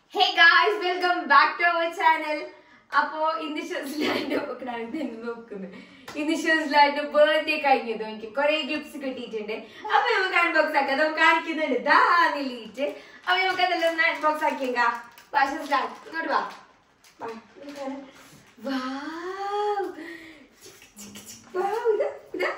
Hey guys welcome back to our channel അപ്പോ ഇന്ന് ഷെസ്ലാൻഡ് നോക്കുന്നത് ഇന്ന് ഷെസ്ലാൻഡ് ബർത്ത്ഡേ കഴിഞ്ഞത് എനിക്ക് കുറെ ഗിഫ്റ്റ്സ് കിട്ടിയിട്ടുണ്ട് അപ്പൊ നമുക്ക് അൺബോക്സ് ആക്കാം നമുക്ക് കാണിക്കുന്നുണ്ട് ദാ നില്ലിട്ട് അപ്പൊ നമുക്ക് അതെല്ലാം ഒന്ന് അൺബോക്സ് ആക്കിയേക്കാ വാ ഷെസ്ലാൻഡ് ഇങ്ങോട്ട് വാ വാ, ഇങ്ങോട്ട് വരാം. Wow. ചിക്ക്, ചിക്ക്, ചിക്ക്. Wow, ഇതാ, ഇതാ.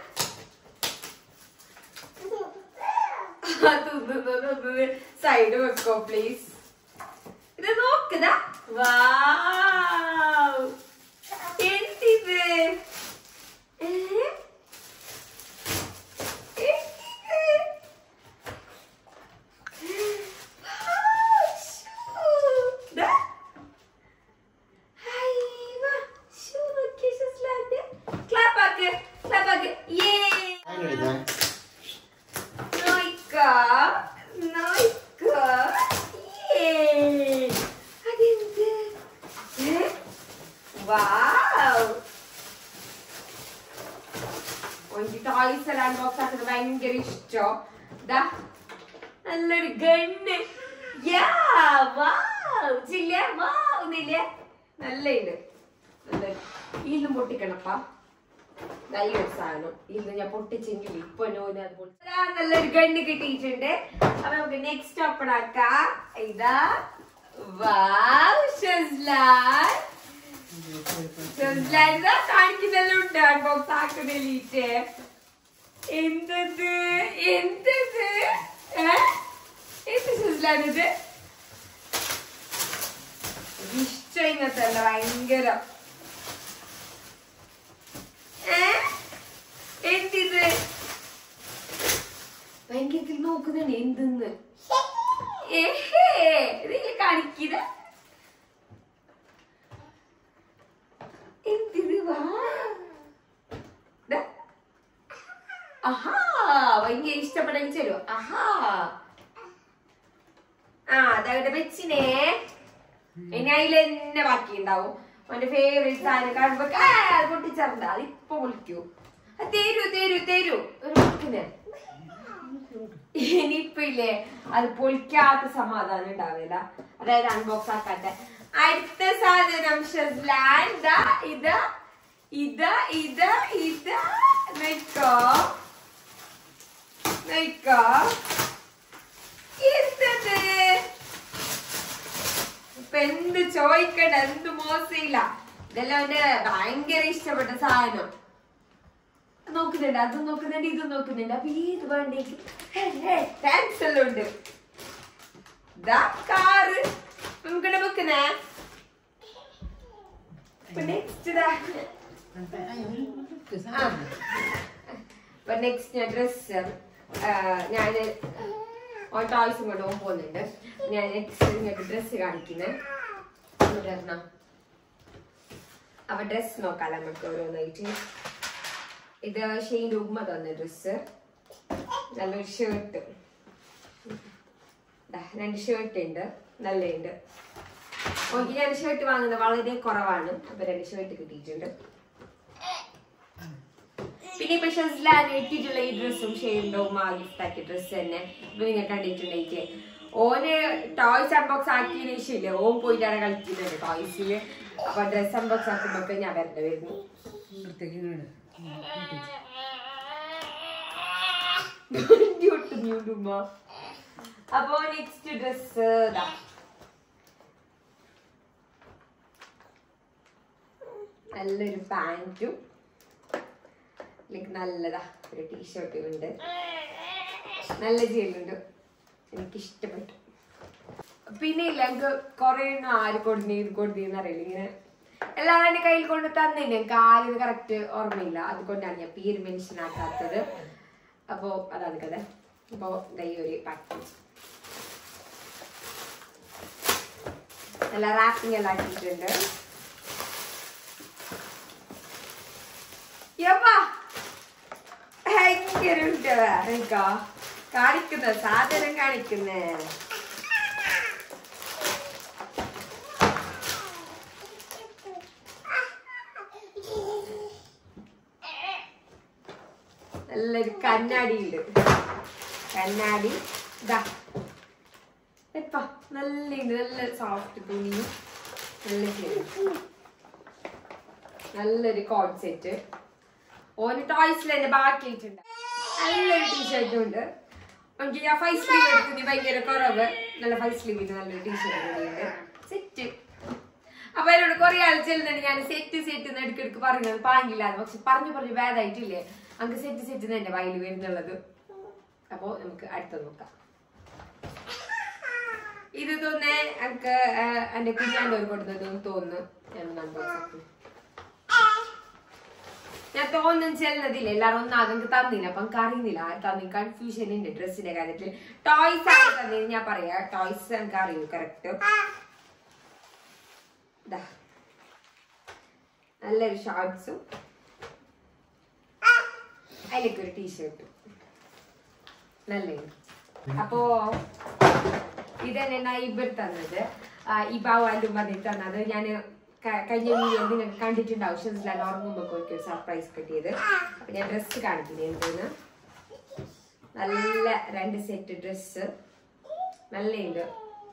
സൈഡ് വെക്കോ പ്ലീസ് ഇത് നോക്കുതാ വാവ് എന്തിത് ഏ? എന്തിത്? Wow, shoe. ദാ. ഹൈവ, shoe നോക്കിയേ ഷസ്ലാന്റെ. Clap ആക്ക്, clap ആക്ക്. Yay. നോയിക്ക, നോയിക്ക. Yay. അതെന്ത്? ഏ? Wow. എനിക്ക് ടോയ്സ് എല്ലാം അൺബോക്സ് ആക്കുന്നത് ഭയങ്കര ഇഷ്ടോ ദാ നല്ലൊരു ഗണ്ണ് യാ വാവ് ചില്ല വാവ് ഒന്നില്ലേ നല്ല ഉണ്ട് നല്ല ഇല്ലും പൊട്ടിക്കണപ്പാ നല്ലൊരു സാധനം ഇന്ന് ഞാൻ പൊട്ടിച്ചെങ്കിൽ ഇപ്പൊ നോന് അത് പൊട്ടി- ദാ നല്ലൊരു ഗണ്ണ് കിട്ടിയിട്ടുണ്ട് അപ്പൊ നമുക്ക് നെക്സ്റ്റ് ഓപ്പൺ ആക്കാം ഇതാ വാവ് ഷസ്ലാൻ ഷസ്ലാൻ ഇതാ കാണിക്കുന്നെല്ലാം ഉണ്ട് അൺബോക്സ് ആക്കുന്നില്ലേ എന്തത് എന്തത് ഏ? എന്ത് ഷസ്ലാൻ ഇത് ഇഷ്ടം ഇങ്ങനത്തെ അല്ല ഭയങ്കര ഏ? എന്തിത് ഭയങ്കരത്തിൽ നോക്കുന്നുണ്ട് എന്തെന്ന് ഏഹേ ഇതില് കാണിക്കുന്ന എന്തിത് വാ ദാ. ആഹാ ഭയങ്കര ഇഷ്ടപ്പെട്ടെങ്കിൽ ചെല്ലോ ആഹാ ആ അതവിടെ വെച്ചിനെ ഇനി അതിൽ തന്നെ ബാക്കി ഉണ്ടാവും അവന്റെ ഫേവറേറ്റ് സാധനം കാണുമ്പോ ആ, അത് പൊട്ടിച്ചറിണ്ട അത് ഇപ്പൊ വിളിക്കൂ ആ, തരൂ തരൂ തരൂ ഒരു വിളിക്കുന്നേ ഇനിയിപ്പൊ ഇല്ലേ അത് പൊളിക്കാത്ത സമാധാനം ഉണ്ടാവില്ല അതായത് അൺബോക്സ് ആക്കാത്ത അടുത്ത സാധനം ഷസ്ലാൻ ഇതാ ഇതാ ഇതാ ഇതാ ഇതാ നോക്കോ നോക്കോ എന്തത് ഇപ്പൊ എന്ത് ചോദിക്കണ്ട എന്ത് മോശമില്ല ഇതെല്ലാം അവന്റെ ഭയങ്കര ഇഷ്ടപ്പെട്ട സാധനം നോക്കുന്നുണ്ട് അതും നോക്കുന്നുണ്ട് ഇതും നോക്കുന്നുണ്ട് അപ്പൊ ഏത് വേണ്ടേക്ക് താങ്ക്സ് എല്ലാം ഉണ്ട് ദാ കാറ് നമുക്കിടെ വെക്കുന്നേ ഇപ്പൊ നെക്സ്റ്റ് അപ്പൊ നെക്സ്റ്റ് ഡ്രസ് ഞാന് ടോയ്സും കൊണ്ട് പോകാൻ പോകുന്നുണ്ട് ഞാൻ നെക്സ്റ്റ് നിങ്ങൾക്ക് ഡ്രസ്സ് കാണിക്കുന്നത് ഇടണം അപ്പൊ ഡ്രസ് നോക്കാം നമുക്ക് ഓരോന്നായിട്ട് ഇത് ഷെയിൻ്റെ ഉമ്മ തന്ന ഡ്രസ്സ് നല്ലൊരു ഷർട്ട് രണ്ട് ഷർട്ട് ഉണ്ട് നല്ലുണ്ട് ഓക്കെ ഞാൻ ഷർട്ട് വാങ്ങുന്നത് വളരെ കുറവാണ് അപ്പൊ രണ്ട് ഷർട്ട് കിട്ടിയിട്ടുണ്ട് പിന്നെ ഇപ്പൊ ഷസ്ലാൻ ഇട്ടിട്ടുള്ള ഈ ഡ്രസ്സും ഷെയ്ഡിന്റെ ഉമ്മ ഗിഫ്റ്റ് ആക്കിയ ഡ്രസ്സ് തന്നെ ഇപ്പൊ നിങ്ങൾ കണ്ടിട്ടുണ്ടെങ്കിൽ ഓന് ടോയ്സ് അൺബോക്സ് ആക്കിയതിന് ശേഷമില്ലേ ഓൻ പോയിട്ടാണ് കളിക്കുന്നത് ടോയ്സില് അപ്പൊ ഡ്രസ് അൺബോക്സ് ആക്കുമ്പോ ഞാൻ വരേണ്ടി വരുന്നു ഉമ്മ അപ്പൊ നെക്സ്റ്റ് ഡ്രസ് നല്ലൊരു പാൻറ്റും ലൈക്ക് നല്ലതാ ഒരു ടീഷർട്ടും ഉണ്ട് നല്ല ജീലുണ്ട് എനിക്ക് ഇഷ്ടപ്പെട്ടു പിന്നെ ഇല്ല എനിക്ക് കുറെ എണ്ണം ആര് കൊടുന്നി ഇത് കൊടുന്നിന്ന് അറിയില്ല ഇങ്ങനെ എല്ലാവരും എന്റെ കയ്യിൽ കൊണ്ട് തന്നില്ല എനിക്ക് ആരും കറക്റ്റ് ഓർമ്മയില്ല അതുകൊണ്ടാണ് ഞാൻ പേര് മെൻഷൻ ആക്കാത്തത് അപ്പോ അതാണ് കഥ അപ്പോ ദൈ ഒരു പാക്കേജ് നല്ല റാപ്പിംഗ് എല്ലാം ആക്കിയിട്ടുണ്ട് യപ്പാ ഭയങ്കര ഉണ്ട് എനിക്കാ കാണിക്കുന്ന സാധനം കാണിക്കുന്നേ നല്ലൊരു കണ്ണാടി ഉണ്ട് കണ്ണാടി ഇതാ എപ്പാ നല്ല ഉണ്ട് നല്ല സോഫ്റ്റ് തുണി നല്ല ശരി നല്ലൊരു കോഡ് സെറ്റ് ഓന് ടോയ്സിൽ തന്നെ ബാക്കിയിട്ടുണ്ട് നല്ലൊരു ടീഷർട്ടും ഉണ്ട് എനിക്ക് ഞാൻ ഫൈവ് സ്ലീവ് എടുത്തിന് ഭയങ്കര കുറവ് നല്ല ഫൈവ് സ്ലീവിന് നല്ലൊരു ടീഷർട്ട് കൂടിയുണ്ട് സെറ്റ് അപ്പൊ എന്നോട് കുറെ ആൾ ചെല്ലുന്നുണ്ട് ഞാൻ സെറ്റ് സെറ്റ് എന്ന് ഇടയ്ക്കിടയ്ക്ക് പറയുന്നത് പാങ്ങില്ലാതെ പക്ഷെ പറഞ്ഞു പറഞ്ഞു ഭേദമായിട്ടില്ലേ നമുക്ക് സെറ്റ് സെറ്റ് എന്റെ വയല് വരുന്നുള്ളത് അപ്പോ നമുക്ക് അടുത്ത നോക്കാം ഇത് തോന്നേ എനിക്ക് എന്റെ കുഞ്ഞാണ്ടോർ കൊടുത്തതെന്ന് തോന്നുന്നു ഞാൻ നമ്പർ ഞാൻ തോന്നും ചെല്ലുന്നതില്ല എല്ലാരും ഒന്നാകും എനിക്ക് തന്നില്ല അപ്പൊ എനിക്ക് അറിയുന്നില്ല തന്നി കൺഫ്യൂഷൻ ഉണ്ട് ഡ്രസ്സിന്റെ കാര്യത്തിൽ ടോയ്സ് ആണ് തന്നത് ഞാൻ പറയാ ടോയ്സ് എനിക്ക് അറിയൂ കറക്റ്റ് നല്ലൊരു ഷോർട്സും അതിലേക്ക് ഒരു ടീഷർട്ടും നല്ല അപ്പോ ഇതന്നെ നൈബർ തന്നത് ആ, ഈ ബാവാലും പറഞ്ഞിട്ട് തന്നത് ഞാൻ കഴിഞ്ഞ വീഡിയോ നിങ്ങൾക്ക് കണ്ടിട്ടുണ്ടാവും ഷെൻസിലാണ് ഉറങ്ങുമ്പോൾ എനിക്ക് ഒരു സർപ്രൈസ് കിട്ടിയത് അപ്പൊ ഞാൻ ഡ്രസ്സ് കാണിക്കുന്നത് എന്തെന്ന് നല്ല രണ്ട് സെറ്റ് ഡ്രസ്സ് നല്ലുണ്ട്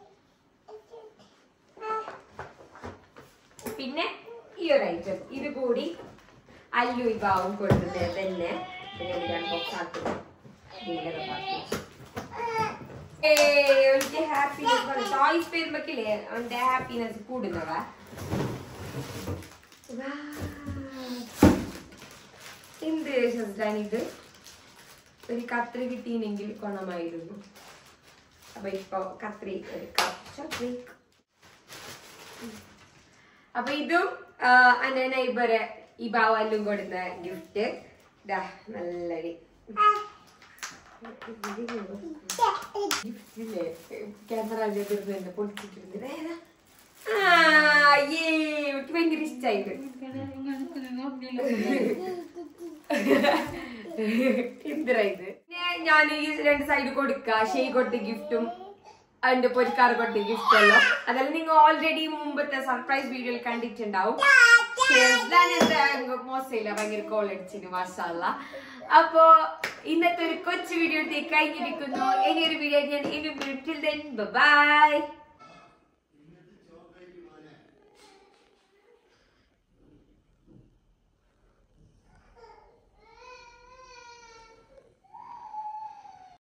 പിന്നെ ഈ ഒരു ഐറ്റം ഇത് കൂടി അല്ലു ഈ ബാവും കൊടുത്തത് തന്നെ അപ്പൊ ഞാൻ ഇത് unbox ആക്കുന്നു. ഭയങ്കര പാട്ട്. ഏയ്, അവന്റെ ഹാപ്പിനെസ് ടോയ്സ് വരുമ്പോക്കില്ലേ അവന്റെ ഹാപ്പിനെസ് കൂടുന്നതാ എന്ത് ശസ്ത്രാണ് ഇത് ഒരു കത്രി കിട്ടിയില്ലെങ്കിൽ കൊണമായിരുന്നു അപ്പൊ ഇപ്പൊ കത്രി ഒരു കത്രി അപ്പൊ ഇതും എന്റെ നൈബറ് ഈ ബാവല്ലും കൊടുത്ത ഗിഫ്റ്റ് ഇതാ നല്ലൊരു ഗിഫ്റ്റില്ലേ ക്യാമറ എന്നെ പൊളിച്ചിട്ടുണ്ട് ഏതാ? ആ, യേ, എനിക്ക് ഭയങ്കര ഇഷ്ടായിട്ട് എന്തിനാ ഇത് ഞാൻ ഈ രണ്ട് സൈഡ് കൊടുക്ക ഷെയ് കൊടുത്ത ഗിഫ്റ്റും അതിന്റെ പൊരിക്കാറ് കൊടുത്ത ഗിഫ്റ്റ് അല്ലോ അതെല്ലാം നിങ്ങൾ ഓൾറെഡി മുമ്പത്തെ സർപ്രൈസ് വീഡിയോയിൽ കണ്ടിട്ടുണ്ടാവും മോശമില്ല ഭയങ്കര കോൾ അടിച്ചിന് മാഷാല്ല അപ്പോ ഇന്നത്തെ ഒരു കൊച്ചു വീഡിയോ കഴിഞ്ഞിരിക്കുന്നു ഇനി ഒരു വീഡിയോ ഞാൻ ഇനി ബൈ